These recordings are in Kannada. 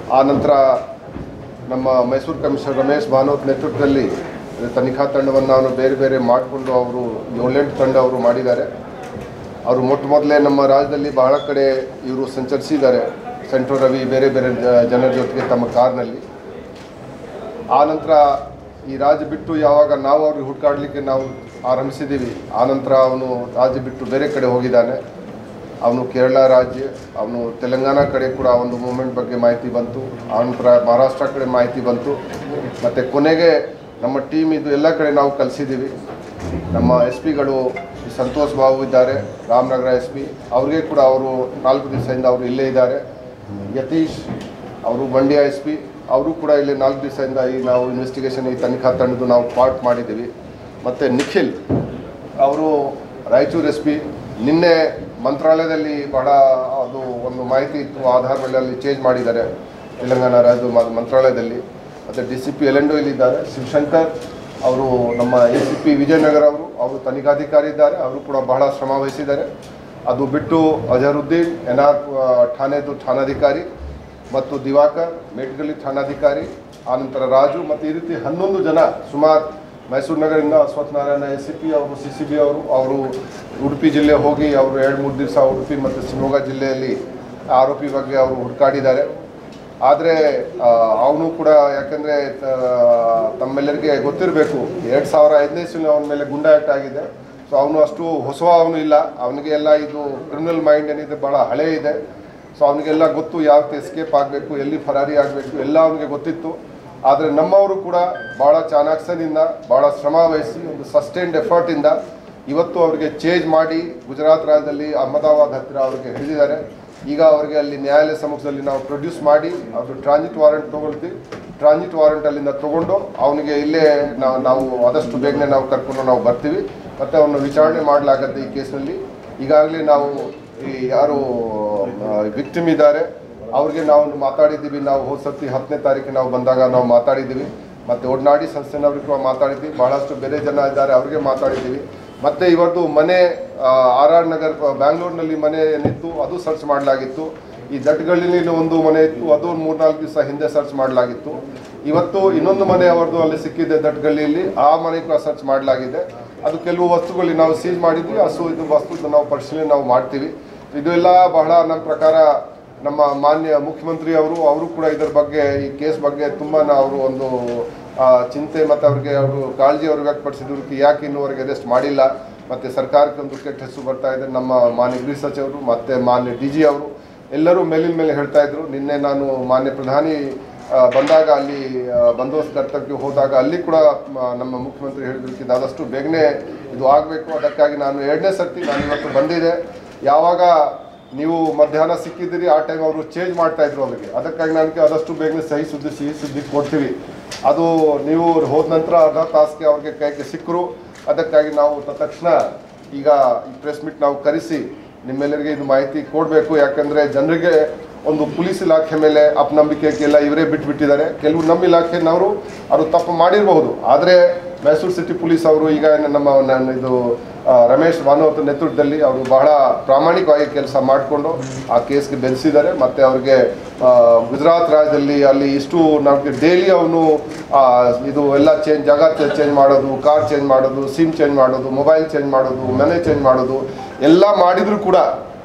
ಆ ನಂತರ ನಮ್ಮ ಮೈಸೂರು ಕಮಿಷನರ್ ರಮೇಶ್ ಭಾನೋತ್ ನೇತೃತ್ವದಲ್ಲಿ ತನಿಖಾ ತಂಡವನ್ನು ನಾನು ಬೇರೆ ಬೇರೆ ಮಾಡಿಕೊಂಡು ಅವರು ಏಳೆಂಟು ತಂಡ ಅವರು ಮಾಡಿದ್ದಾರೆ ಅವರು ಮೊಟ್ಟ ಮೊದಲೇ ನಮ್ಮ ರಾಜ್ಯದಲ್ಲಿ ಬಹಳ ಕಡೆ ಇವರು ಸಂಚರಿಸಿದ್ದಾರೆ ಸೆಂಟ್ರಲ್ ರವಿ ಬೇರೆ ಬೇರೆ ಜ- ಜನರ ಜೊತೆಗೆ ತಮ್ಮ ಕಾರ್ನಲ್ಲಿ ಆ ನಂತರ ಈ ರಾಜ್ಯ ಬಿಟ್ಟು ಯಾವಾಗ ನಾವು ಅವ್ರಿಗೆ ಹುಡುಕಾಡಲಿಕ್ಕೆ ನಾವು ಆರಂಭಿಸಿದ್ದೀವಿ ಆ ನಂತರ ಅವನು ರಾಜ್ಯ ಬಿಟ್ಟು ಬೇರೆ ಕಡೆ ಹೋಗಿದ್ದಾನೆ ಅವನು ಕೇರಳ ರಾಜ್ಯ ಅವನು ತೆಲಂಗಾಣ ಕಡೆ ಕೂಡ ಒಂದು ಮೂಮೆಂಟ್ ಬಗ್ಗೆ ಮಾಹಿತಿ ಬಂತು ಆನಂತರ ಮಹಾರಾಷ್ಟ್ರ ಕಡೆ ಮಾಹಿತಿ ಬಂತು ಮತ್ತು ಕೊನೆಗೆ ನಮ್ಮ ಟೀಮ್ ಇದು ಎಲ್ಲ ಕಡೆ ನಾವು ಕಲಿಸಿದ್ದೀವಿ ನಮ್ಮ ಎಸ್ ಪಿಗಳು ಸಂತೋಷ್ ಬಾಬು ಇದ್ದಾರೆ ರಾಮನಗರ ಎಸ್ ಪಿ ಅವ್ರಿಗೆ ಕೂಡ ಅವರು ನಾಲ್ಕು ದಿವಸದಿಂದ ಅವರು ಇಲ್ಲೇ ಇದ್ದಾರೆ ಯತೀಶ್ ಅವರು ಮಂಡ್ಯ ಎಸ್ ಪಿ ಅವರು ಕೂಡ ಇಲ್ಲಿ ನಾಲ್ಕು ದಿವಸದಿಂದ ಈ ನಾವು ಇನ್ವೆಸ್ಟಿಗೇಷನ್ ಈ ತನಿಖಾ ತಂಡದ್ದು ನಾವು ಪಾರ್ಟ್ ಮಾಡಿದ್ದೀವಿ ಮತ್ತು ನಿಖಿಲ್ ಅವರು ರಾಯಚೂರು ಎಸ್ ಪಿ ನಿನ್ನೆ ಮಂತ್ರಾಲಯದಲ್ಲಿ ಬಹಳ ಅದು ಒಂದು ಮಾಹಿತಿ ಇತ್ತು ಆಧಾರ ಮೇಲೆ ಅಲ್ಲಿ ಚೇಂಜ್ ಮಾಡಿದ್ದಾರೆ ತೆಲಂಗಾಣ ರಾಜ್ಯದ ಮ- ಮಂತ್ರಾಲಯದಲ್ಲಿ ಮತ್ತು ಡಿ ಸಿ ಪಿ ಎಲೆಂಡೋ ಇಲ್ಲಿದ್ದಾರೆ ಶಿವಶಂಕರ್ ಅವರು ನಮ್ಮ ಎ ಸಿ ಪಿ ವಿಜಯನಗರ ಅವರು ಅವರು ತನಿಖಾಧಿಕಾರಿ ಇದ್ದಾರೆ ಅವರು ಕೂಡ ಬಹಳ ಶ್ರಮ ವಹಿಸಿದ್ದಾರೆ ಅದು ಬಿಟ್ಟು ಅಜರುದ್ದೀನ್ ಎನ್ ಆರ್ ಠಾಣೆದು ಠಾಣಾಧಿಕಾರಿ ಮತ್ತು ದಿವಾಕರ್ ಮೇಟ್ಗಲಿ ಠಾಣಾಧಿಕಾರಿ ಆನಂತರ ರಾಜು ಮತ್ತು ಈ ರೀತಿ ಹನ್ನೊಂದು ಜನ ಸುಮಾರು ಮೈಸೂರು ನಗರದಿಂದ Ashwath Narayana S C P ಅವರು ಸಿ ಸಿ ಬಿ ಅವರು ಅವರು ಉಡುಪಿ ಜಿಲ್ಲೆ ಹೋಗಿ ಅವರು ಎರಡು ಮೂರು ದಿವಸ ಉಡುಪಿ ಮತ್ತು ಶಿವಮೊಗ್ಗ ಜಿಲ್ಲೆಯಲ್ಲಿ ಆರೋಪಿ ಬಗ್ಗೆ ಅವರು ಹುಡುಕಾಡಿದ್ದಾರೆ ಆದರೆ ಅವನು ಕೂಡ ಯಾಕಂದರೆ ತಮ್ಮೆಲ್ಲರಿಗೆ ಗೊತ್ತಿರಬೇಕು ಎರಡು ಸಾವಿರ ಐದನೇ ಇಸ್ವಿನಲ್ಲಿ ಅವನ ಮೇಲೆ ಗುಂಡಾ ಆ್ಯಕ್ಟ್ ಆಗಿದೆ ಸೊ ಅವನು ಅಷ್ಟು ಹೊಸ ಅವನು ಇಲ್ಲ ಅವನಿಗೆ ಎಲ್ಲ ಇದು ಕ್ರಿಮಿನಲ್ ಮೈಂಡ್ ಏನಿದೆ ಭಾಳ ಹಳೆ ಇದೆ ಸೊ ಅವನಿಗೆಲ್ಲ ಗೊತ್ತು ಯಾವ ಎಸ್ಕೇಪ್ ಆಗಬೇಕು ಎಲ್ಲಿ ಫರಾರಿ ಆಗಬೇಕು ಎಲ್ಲ ಅವನಿಗೆ ಗೊತ್ತಿತ್ತು ಆದರೆ ನಮ್ಮವರು ಕೂಡ ಭಾಳ ಚಾಣಾಕ್ಷದಿಂದ ಭಾಳ ಶ್ರಮ ವಹಿಸಿ ಒಂದು ಸಸ್ಟೈನ್ಡ್ ಎಫರ್ಟಿಂದ ಇವತ್ತು ಅವರಿಗೆ ಚೇಂಜ್ ಮಾಡಿ ಗುಜರಾತ್ ರಾಜ್ಯದಲ್ಲಿ ಅಹಮದಾಬಾದ್ ಹತ್ತಿರ ಅವರಿಗೆ ಹಿಡಿದಿದ್ದಾರೆ ಈಗ ಅವರಿಗೆ ಅಲ್ಲಿ ನ್ಯಾಯಾಲಯ ಸಮ್ಮುಖದಲ್ಲಿ ನಾವು ಪ್ರೊಡ್ಯೂಸ್ ಮಾಡಿ ಅದು ಟ್ರಾನ್ಸಿಟ್ ವಾರೆಂಟ್ ತೊಗೊಳ್ತೀವಿ ಟ್ರಾನ್ಸಿಟ್ ವಾರೆಂಟ್ ಅಲ್ಲಿಂದ ತೊಗೊಂಡು ಅವನಿಗೆ ಇಲ್ಲೇ ನಾವು ನಾವು ಆದಷ್ಟು ಬೇಗನೆ ನಾವು ಕರ್ಕೊಂಡು ನಾವು ಬರ್ತೀವಿ ಮತ್ತು ಅವನು ವಿಚಾರಣೆ ಮಾಡಲಾಗತ್ತೆ ಈ ಕೇಸ್ನಲ್ಲಿ ಈಗಾಗಲೇ ನಾವು ಈ ಯಾರು ವಿಕ್ಟಿಮ್ ಇದ್ದಾರೆ ಅವ್ರಿಗೆ ನಾವು ಮಾತಾಡಿದ್ದೀವಿ ನಾವು ಹೋದ ಸರ್ತಿ ಹತ್ತನೇ ತಾರೀಕು ನಾವು ಬಂದಾಗ ನಾವು ಮಾತಾಡಿದ್ದೀವಿ ಮತ್ತು ಒಡನಾಡಿ ಸಂಸ್ಥೆನವ್ರಿಗೆ ಕೂಡ ಮಾತಾಡಿದ್ದೀವಿ ಬಹಳಷ್ಟು ಬೇರೆ ಜನ ಇದ್ದಾರೆ ಅವ್ರಿಗೆ ಮಾತಾಡಿದ್ದೀವಿ ಮತ್ತು ಇವತ್ತು ಮನೆ ಆರ್ ಆರ್ ನಗರ್ ಬ್ಯಾಂಗ್ಳೂರಿನಲ್ಲಿ ಮನೆ ಏನಿತ್ತು ಅದು ಸರ್ಚ್ ಮಾಡಲಾಗಿತ್ತು ಈ ದಟ್ಗಳ್ಳಿನಲ್ಲಿ ಒಂದು ಮನೆ ಇತ್ತು ಅದು ಒಂದು ಮೂರ್ನಾಲ್ಕು ದಿವಸ ಹಿಂದೆ ಸರ್ಚ್ ಮಾಡಲಾಗಿತ್ತು ಇವತ್ತು ಇನ್ನೊಂದು ಮನೆ ಅವ್ರದ್ದು ಅಲ್ಲಿ ಸಿಕ್ಕಿದೆ ದಟ್ಗಳ್ಳಿಯಲ್ಲಿ ಆ ಮನೆ ಕೂಡ ಸರ್ಚ್ ಮಾಡಲಾಗಿದೆ ಅದು ಕೆಲವು ವಸ್ತುಗಳು ನಾವು ಸೀಜ್ ಮಾಡಿದ್ವಿ ಹಸು ಇದು ವಸ್ತು ನಾವು ಪರಿಶೀಲನೆ ನಾವು ಮಾಡ್ತೀವಿ ಇದು ಎಲ್ಲ ಬಹಳ ನಮ್ಮ ಪ್ರಕಾರ ನಮ್ಮ ಮಾನ್ಯ ಮುಖ್ಯಮಂತ್ರಿ ಅವರು ಅವರು ಕೂಡ ಇದರ ಬಗ್ಗೆ ಈ ಕೇಸ್ ಬಗ್ಗೆ ತುಂಬ ಅವರು ಒಂದು ಆ, ಚಿಂತೆ ಮತ್ತು ಅವ್ರಿಗೆ ಅವರು ಕಾಳಜಿ ಅವರು ವ್ಯಕ್ತಪಡಿಸಿದ್ರು ಯಾಕೆ ಇನ್ನೂವರೆಗೆ ಅರೆಸ್ಟ್ ಮಾಡಿಲ್ಲ ಮತ್ತು ಸರ್ಕಾರಕ್ಕೆ ಒಂದು ಕೆಟ್ಟ ಹೆಸರು ಬರ್ತಾ ಇದೆ ನಮ್ಮ ಮಾನ್ಯ ಗೃಹ ಸಚಿವರು ಮತ್ತು ಮಾನ್ಯ ಡಿ ಜಿ ಅವರು ಎಲ್ಲರೂ ಮೇಲಿನ ಮೇಲೆ ಹೇಳ್ತಾ ಇದ್ರು ನಿನ್ನೆ ನಾನು ಮಾನ್ಯ ಪ್ರಧಾನಿ ಆ, ಬಂದಾಗ ಅಲ್ಲಿ ಆ, ಬಂದೋಬಸ್ತ್ ಕರ್ತವ್ಯಕ್ಕೆ ಹೋದಾಗ ಅಲ್ಲಿ ಕೂಡ ಮ, ನಮ್ಮ ಮುಖ್ಯಮಂತ್ರಿ ಹೇಳಿದ್ರು ಆದಷ್ಟು ಬೇಗನೆ ಇದು ಆಗಬೇಕು ಅದಕ್ಕಾಗಿ ನಾನು ಎರಡನೇ ಸರ್ತಿ ನಾನು ಇವತ್ತು ಬಂದಿದೆ ಯಾವಾಗ ನೀವು ಮಧ್ಯಾಹ್ನ ಸಿಕ್ಕಿದ್ದೀರಿ ಆ ಟೈಮ್ ಅವರು ಚೇಂಜ್ ಮಾಡ್ತಾ ಇದ್ರು ಅವರಿಗೆ ಅದಕ್ಕಾಗಿ ನನಗೆ ಆದಷ್ಟು ಬೇಗನೆ ಸಹಿ ಸುದ್ದಿ ಸಿಹಿ ಸುದ್ದಿ ಕೊಡ್ತೀವಿ ಅದು ನೀವು ಹೋದ ನಂತರ ಅರ್ಧ ತಾಸಿಗೆ ಅವ್ರಿಗೆ ಕೈಗೆ ಸಿಕ್ಕರು ಅದಕ್ಕಾಗಿ ನಾವು ತಕ್ಷಣ ಈಗ ಈ ಪ್ರೆಸ್ ಮೀಟ್ ನಾವು ಕರೆಸಿ ನಿಮ್ಮೆಲ್ಲರಿಗೆ ಇದು ಮಾಹಿತಿ ಕೊಡಬೇಕು ಯಾಕಂದರೆ ಜನರಿಗೆ ಒಂದು ಪೊಲೀಸ್ ಇಲಾಖೆ ಮೇಲೆ ಅಪನಂಬಿಕೆಗೆಲ್ಲ ಇವರೇ ಬಿಟ್ಬಿಟ್ಟಿದ್ದಾರೆ ಕೆಲವು ನಮ್ಮ ಇಲಾಖೆನವರು ಅವರು ತಪ್ಪು ಮಾಡಿರಬಹುದು ಆದರೆ ಮೈಸೂರು ಸಿಟಿ ಪೊಲೀಸ್ ಅವರು ಈಗ ಏನು ನಮ್ಮ ನನ್ನ ಇದು ಆ, ರಮೇಶ್ ಭಾನುವತ್ ನೇತೃತ್ವದಲ್ಲಿ ಅವರು ಬಹಳ ಪ್ರಾಮಾಣಿಕವಾಗಿ ಕೆಲಸ ಮಾಡಿಕೊಂಡು ಆ ಕೇಸ್ಗೆ ಬೆಳೆಸಿದ್ದಾರೆ ಮತ್ತು ಅವ್ರಿಗೆ ಆ, ಗುಜರಾತ್ ರಾಜ್ಯದಲ್ಲಿ ಅಲ್ಲಿ ಇಷ್ಟು ನಮಗೆ ಡೈಲಿ ಅವನು ಆ, ಇದು ಎಲ್ಲ ಚೇಂಜ್ ಜಾಗ ಚೇಂಜ್ ಮಾಡೋದು ಕಾರ್ ಚೇಂಜ್ ಮಾಡೋದು ಸಿಮ್ ಚೇಂಜ್ ಮಾಡೋದು ಮೊಬೈಲ್ ಚೇಂಜ್ ಮಾಡೋದು ಮನೆ ಚೇಂಜ್ ಮಾಡೋದು ಎಲ್ಲ ಮಾಡಿದರೂ ಕೂಡ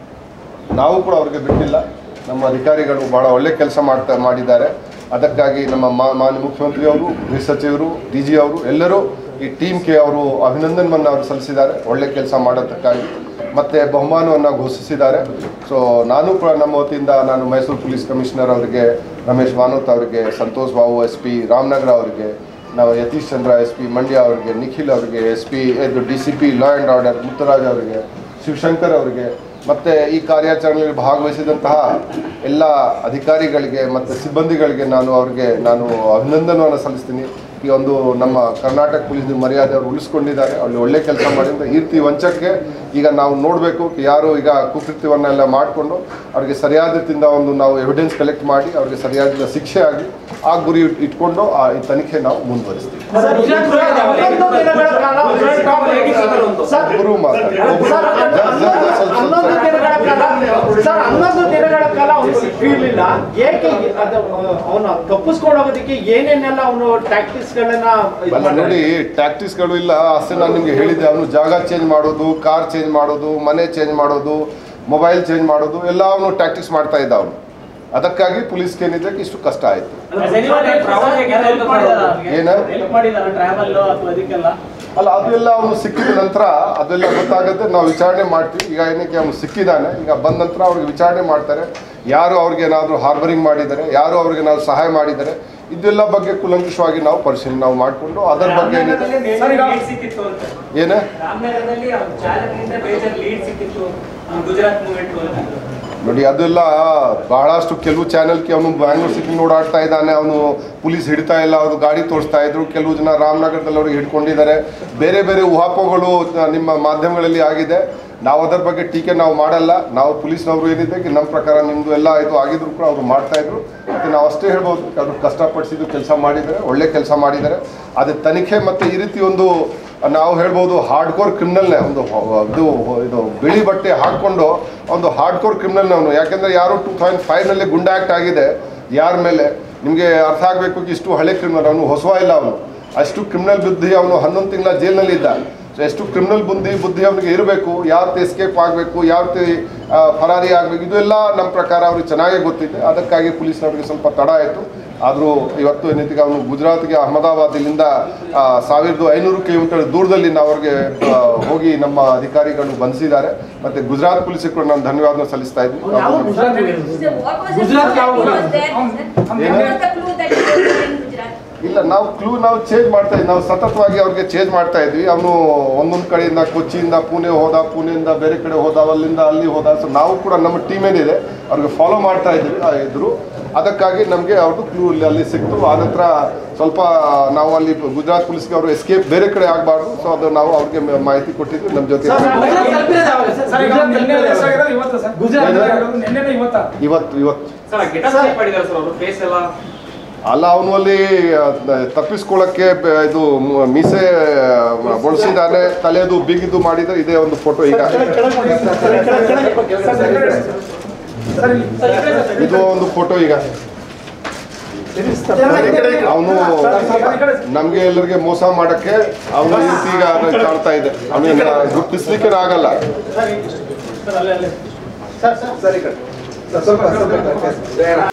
ನಾವು ಕೂಡ ಅವ್ರಿಗೆ ಬಿಟ್ಟಿಲ್ಲ ನಮ್ಮ ಅಧಿಕಾರಿಗಳು ಭಾಳ ಒಳ್ಳೆ ಕೆಲಸ ಮಾಡ್ತಾ ಮಾಡಿದ್ದಾರೆ ಅದಕ್ಕಾಗಿ ನಮ್ಮ ಮಾ- ಮಾನ್ಯ ಮುಖ್ಯಮಂತ್ರಿ ಅವರು ಗೃಹ ಸಚಿವರು ಡಿ ಜಿ ಅವರು ಎಲ್ಲರೂ ಈ ಟೀಮ್ಗೆ ಅವರು ಅಭಿನಂದನವನ್ನು ಅವರು ಸಲ್ಲಿಸಿದ್ದಾರೆ ಒಳ್ಳೆ ಕೆಲಸ ಮಾಡೋದಕ್ಕಾಗಿ ಮತ್ತು ಬಹುಮಾನವನ್ನು ಘೋಷಿಸಿದ್ದಾರೆ ಸೊ ನಾನು ಕೂಡ ನಮ್ಮ ವತಿಯಿಂದ ನಾನು ಮೈಸೂರು ಪೊಲೀಸ್ ಕಮಿಷನರ್ ಅವರಿಗೆ ರಮೇಶ್ ಮಾನೋತ್ ಅವರಿಗೆ ಸಂತೋಷ್ ಬಾಬು ಎಸ್ ಪಿ ರಾಮನಗರ ಅವರಿಗೆ ನಾವು ಯತೀಶ್ ಚಂದ್ರ ಎಸ್ ಪಿ ಮಂಡ್ಯ ಅವರಿಗೆ ನಿಖಿಲ್ ಅವರಿಗೆ ಎಸ್ ಪಿ ಇದು D C P law and order Muttaraj ಅವರಿಗೆ ಶಿವಶಂಕರ್ ಅವರಿಗೆ ಮತ್ತು ಈ ಕಾರ್ಯಾಚರಣೆಯಲ್ಲಿ ಭಾಗವಹಿಸಿದಂತಹ ಎಲ್ಲ ಅಧಿಕಾರಿಗಳಿಗೆ ಮತ್ತು ಸಿಬ್ಬಂದಿಗಳಿಗೆ ನಾನು ಅವರಿಗೆ ನಾನು ಅಭಿನಂದನವನ್ನು ಸಲ್ಲಿಸ್ತೀನಿ ಈ ಒಂದು ನಮ್ಮ ಕರ್ನಾಟಕ ಪೊಲೀಸ್ ಮರ್ಯಾದೆ ಅವರು ಉಳಿಸ್ಕೊಂಡಿದ್ದಾರೆ ಅಲ್ಲಿ ಒಳ್ಳೆ ಕೆಲಸ ಮಾಡಿದ್ರೆ ಈ ರೀತಿ ವಂಚಕ್ಕೆ ಈಗ ನಾವು ನೋಡಬೇಕು ಯಾರು ಈಗ ಕುಕೃತ್ಯವನ್ನೆಲ್ಲ ಮಾಡಿಕೊಂಡು ಅವ್ರಿಗೆ ಸರಿಯಾದ ರೀತಿಯಿಂದ ಒಂದು ನಾವು ಎವಿಡೆನ್ಸ್ ಕಲೆಕ್ಟ್ ಮಾಡಿ ಅವ್ರಿಗೆ ಸರಿಯಾದ ಶಿಕ್ಷೆ ಆಗಿ ಆ ಗುರಿ ಇಟ್- ಇಟ್ಕೊಂಡು ಆ ಈ ತನಿಖೆ ನಾವು ಮುಂದುವರಿಸ್ತೀವಿ ಒಬ್ಬರು ಮಾತಾಡಿ ಒಬ್ರು- ಜ- ಜ- ಜ- ಸ್ವಲ್ಪ- ಸ್ವಲ್ಪ- ಹನ್ನೊಂದು ದಿನಗಳ ದಿನಗಳ ಕಾಲ ಸರ್ ಹನ್ನೊಂದು ದಿನಗಳ ಕಾಲ ಅವನು ಸಿಕ್ಕಿರ್ಲಿಲ್ಲ ಏಕೆ ಅದು ಅವನು ತಪ್ಪಿಸ್ಕೊಂಡು ಹೋಗೋದಕ್ಕೆ ಏನೇನೆಲ್ಲ ಅವನು ಟ್ಯಾಕ್ಟಿಕ್ಸ್ ಗಳನ್ನ ಇದ್ ಅಲ್ಲ ಮಾಡ್ತಾನೆ? ನೋಡಿ ಟ್ಯಾಕ್ಟಿಕ್ಸ್ಗಳು ಇಲ್ಲ ಅಷ್ಟೇ ನಾನು ನಿಮಗೆ ಹೇಳಿದ್ದೆ ಅವನು ಜಾಗ ಚೇಂಜ್ ಮಾಡೋದು ಕಾರ್ ಚೇಂಜ್ ಮಾಡೋದು ಮನೆ ಚೇಂಜ್ ಮಾಡೋದು ಮೊಬೈಲ್ ಚೇಂಜ್ ಮಾಡೋದು ಎಲ್ಲ ಅವನು ಟ್ಯಾಕ್ಟಿಕ್ಸ್ ಮಾಡ್ತಾ ಇದ್ದ ಅವನು ಅದಕ್ಕಾಗಿ ಪೊಲೀಸ್ಗೆ ಏನಿದೆ ಇಷ್ಟು ಕಷ್ಟ ಆಯಿತು ಏನು? ಟ್ರಾವೆಲ್ ಅಥವಾ ಅದಕ್ಕೆಲ್ಲ ಅಲ್ಲ ಅದೆಲ್ಲ ಅವನು ಸಿಕ್ಕಿದ ನಂತರ ಅದೆಲ್ಲ ಗೊತ್ತಾಗುತ್ತೆ ನಾವು ವಿಚಾರಣೆ ಮಾಡ್ತೀವಿ ಈಗ ಏನಕ್ಕೆ ಅವನು ಸಿಕ್ಕಿದ್ದಾನೆ ಈಗ ಬಂದ ನಂತರ ಅವ್ರಿಗೆ ವಿಚಾರಣೆ ಮಾಡ್ತಾರೆ ಯಾರು ಅವ್ರಿಗೆ ಏನಾದರೂ ಹಾರ್ಬರಿಂಗ್ ಮಾಡಿದ್ದಾರೆ ಯಾರು ಅವ್ರಿಗೆ ಏನಾದ್ರು ಸಹಾಯ ಮಾಡಿದ್ದಾರೆ ಇದೆಲ್ಲ ಬಗ್ಗೆ ಕೂಲಂಕುಷವಾಗಿ ನಾವು ಪರಿಶೀಲನೆ ನಾವು ಮಾಡಿಕೊಂಡು ಅದರ ಬಗ್ಗೆ ಏನಿದೆ ಲೀಡ್ ಸಿಕ್ಕಿತ್ತು ಅಂತ ಏನೇ ರಾಮನಗರದಲ್ಲಿ ಅವ್ನ ಚಾಲಕನಿಂದ ಬೇಜಾರ್ ಲೀಡ್ ಸಿಕ್ಕಿತ್ತು ಅವ್ನು ಗುಜರಾತ್ ಮೂವ್ಮೆಂಟ್ ಅಂತ ನೋಡಿ ಅದೆಲ್ಲ ಬಹಳಷ್ಟು ಕೆಲವು ಚಾನೆಲ್ಗೆ ಅವನು ಬ್ಯಾಂಗ್ಳೂರ್ ಸಿಟಿ ಓಡಾಡ್ತಾ ಇದ್ದಾನೆ ಅವನು ಪೊಲೀಸ್ ಹಿಡಿತಾ ಇಲ್ಲ ಅವನು ಗಾಡಿ ತೋರಿಸ್ತಾ ಇದ್ರು ಕೆಲವು ಜನ ರಾಮನಗರದಲ್ಲಿ ಅವ್ರಿಗೆ ಹಿಡ್ಕೊಂಡಿದ್ದಾರೆ ಬೇರೆ ಬೇರೆ ಊಹಾಪೋಹಗಳು ನಿಮ್ಮ ಮಾಧ್ಯಮಗಳಲ್ಲಿ ಆಗಿದೆ ನಾವು ಅದರ ಬಗ್ಗೆ ಟೀಕೆ ನಾವು ಮಾಡಲ್ಲ ನಾವು ಪೊಲೀಸ್ನವರು ಏನಿದೆ ಕಿ ನಮ್ಮ ಪ್ರಕಾರ ನಿಮ್ಮದು ಎಲ್ಲ ಇದು ಆಗಿದ್ರು ಕೂಡ ಅವರು ಮಾಡ್ತಾ ಇದ್ರು ಮತ್ತು ನಾವು ಅಷ್ಟೇ ಹೇಳ್ಬೋದು ಅವರು ಕಷ್ಟಪಡಿಸಿದ್ದು ಕೆಲಸ ಮಾಡಿದ್ದಾರೆ ಒಳ್ಳೆ ಕೆಲಸ ಮಾಡಿದ್ದಾರೆ ಅದೇ ತನಿಖೆ ಮತ್ತು ಈ ರೀತಿ ಒಂದು ನಾವು ಹೇಳ್ಬೋದು ಹಾರ್ಡ್ ಕೋರ್ ಕ್ರಿಮಿನಲ್ನೇ ಒಂದು ಹೊ- ಇದು ಇದು ಬಿಳಿ ಬಟ್ಟೆ ಹಾಕ್ಕೊಂಡು ಒಂದು ಹಾರ್ಡ್ ಕೋರ್ ಕ್ರಿಮಿನಲ್ ಅವನು ಯಾಕೆಂದರೆ ಯಾರು ಟೂ ತೌಸಂಡ್ ಫೈವ್ನಲ್ಲಿ ಗುಂಡ ಆ್ಯಕ್ಟ್ ಆಗಿದೆ ಯಾರ ಮೇಲೆ ನಿಮಗೆ ಅರ್ಥ ಆಗಬೇಕು ಇಷ್ಟು ಹಳೆ ಕ್ರಿಮಿನಲ್ ಅವನು ಹೊಸವ ಇಲ್ಲ ಅವನು ಅಷ್ಟು ಕ್ರಿಮಿನಲ್ ಬುದ್ಧಿ ಅವನು ಹನ್ನೊಂದು ತಿಂಗಳ ಜೈಲಿನಲ್ಲಿ ಇದ್ದ ಸೊ ಎಷ್ಟು ಕ್ರಿಮಿನಲ್ ಬುದ್ಧಿ ಬುದ್ಧಿ ಅವನಿಗೆ ಇರಬೇಕು ಯಾವ ರೀತಿ ಎಸ್ಕೇಪ್ ಆಗಬೇಕು ಯಾವ ರೀತಿ ಆ, ಫರಾರಿ ಆಗಬೇಕು ಇದೆಲ್ಲ ನಮ್ಮ ಪ್ರಕಾರ ಅವ್ರಿಗೆ ಚೆನ್ನಾಗೇ ಗೊತ್ತಿದೆ ಅದಕ್ಕಾಗಿ ಪೊಲೀಸ್ನವ್ರಿಗೆ ಸ್ವಲ್ಪ ತಡ ಆಯಿತು ಆದರೂ ಇವತ್ತು ಏನೈತಿಗ ಅವನು ಗುಜರಾತ್ಗೆ ಅಹಮದಾಬಾದ್ ಇಲ್ಲಿಂದ ಆ, ಸಾವಿರದ ಐನೂರು ಕಿಲೋಮೀಟರ್ ದೂರದಲ್ಲಿ ನಾವು ಅವ್ರಿಗೆ ಆ, ಹೋಗಿ ನಮ್ಮ ಅಧಿಕಾರಿಗಳು ಬಂಧಿಸಿದ್ದಾರೆ ಮತ್ತು ಗುಜರಾತ್ ಪೊಲೀಸಿಗೆ ಕೂಡ ನಾನು ಧನ್ಯವಾದ ಸಲ್ಲಿಸ್ತಾ ಇದ್ದೀನಿ ಯಾವ ಅವ್ರು- Gujarat Sir, what was the Gujarat clue ಯಾವ that he was there? ಏನು? What was the clue that he was there in Gujarat? ಇಲ್ಲ ನಾವು ಕ್ಲೂ ನಾವು ಚೇಂಜ್ ಮಾಡ್ತಾ ಇದ್ವಿ ನಾವು ಸತತವಾಗಿ ಅವ್ರಿಗೆ ಚೇಂಜ್ ಮಾಡ್ತಾ ಇದ್ವಿ ಅವನು ಒಂದೊಂದು ಕಡೆಯಿಂದ ಕೊಚ್ಚಿಯಿಂದ ಪುಣೆ ಹೋದ ಪುಣೆಯಿಂದ ಬೇರೆ ಕಡೆ ಹೋದ ಅಲ್ಲಿಂದ ಅಲ್ಲಿ ಹೋದ ಸೊ ನಾವು ಕೂಡ ನಮ್ಮ ಟೀಮ್ ಏನಿದೆ ಅವ್ರಿಗೆ ಫಾಲೋ ಮಾಡ್ತಾ ಇದ್ವಿ ಆ, ಇದ್ರು ಅದಕ್ಕಾಗಿ ನಮಗೆ ಅವ್ರದ್ದು ಕ್ಲೂ ಇಲ್ಲಿ ಅಲ್ಲಿ ಸಿಕ್ತು ಆನಂತರ ಸ್ವಲ್ಪ ನಾವು ಅಲ್ಲಿ ಗುಜರಾತ್ ಪೊಲೀಸ್ಗೆ ಅವರು ಎಸ್ಕೇಪ್ ಬೇರೆ ಕಡೆ ಆಗಬಾರ್ದು ಸೊ ಅದು ನಾವು ಅವ್ರಿಗೆ ಮ- ಮಾಹಿತಿ ಕೊಟ್ಟಿದ್ವಿ ನಮ್ಮ ಜೊತೆ ಸರ್, ಗುಜರಾತ್ ತಲುಪಿರೋದು ಯಾವಾಗ ಸರ್? ಸರ್, ಈಗ ಗುಜರಾತ್ ನಿನ್ನೆ ತಲುಪಿರೋದು arrest ಯಾವಾಗ? ಆಗಿರೋದು ಇವತ್ತು ಸರ್. ಗುಜರಾತ್ ಆಗಿರೋದು ನಿನ್ನೆನೇ ಇವತ್ತಾ? ಇವತ್ತು ಇವತ್ತು ಸರ್ ಗೆಟಪ್ ಚೇಂಜ್ ಮಾಡಿದ್ದಾರೆ ಸರ್ ಅವರು ಫೇಸ್ ಎಲ್ಲ ಅಲ್ಲ ಅವನು ಅಲ್ಲಿ ಆ, ತಪ್ಪಿಸ್ಕೊಳ್ಳೋಕ್ಕೆ ಬ- ಇದು ಮ- ಮೀಸೆ ಆ, ಬಳಸಿದ್ದಾನೆ ತಲೆದು ಬಿಗಿದು ಮಾಡಿದ್ರೆ ಇದೇ ಒಂದು ಫೋಟೋ ಈಗ ಕೆಳಗೆ ಕೆಳಗೆ ಮಾಡಿ ಸರ್, ಕೆಳಗೆ ಕೆಳಗೆ ಕೆಳಗೆ ಬಗ್ಗೆ ಸರ್, ಸರ್, ಈ ಕಡೆ. ಸರ್, ಇಲ್ಲಿ. ಇದು ಒಂದು ಫೋಟೋ ಈಗ ಅವನು ನಮ್ಗೆ ಎಲ್ಲರಿಗೆ ಮೋಸ ಮಾಡಕ್ಕೆ ಅವನು ಈ ರೀತಿ ಈಗ ಕಾಣ್ತಾ ಇದೆ ಅವನಿಗೆ ಗುರ್ತಿಸ್ಲಿಕ್ಕೆ ಆಗಲ್ಲ ಸರ್, ಅಲ್ಲೇ ಅಲ್ಲೇ ಸರ್ ಸರ್ ಸರ್, ಸ್ವಲ್ಪ ಸ್ವಲ್ಪ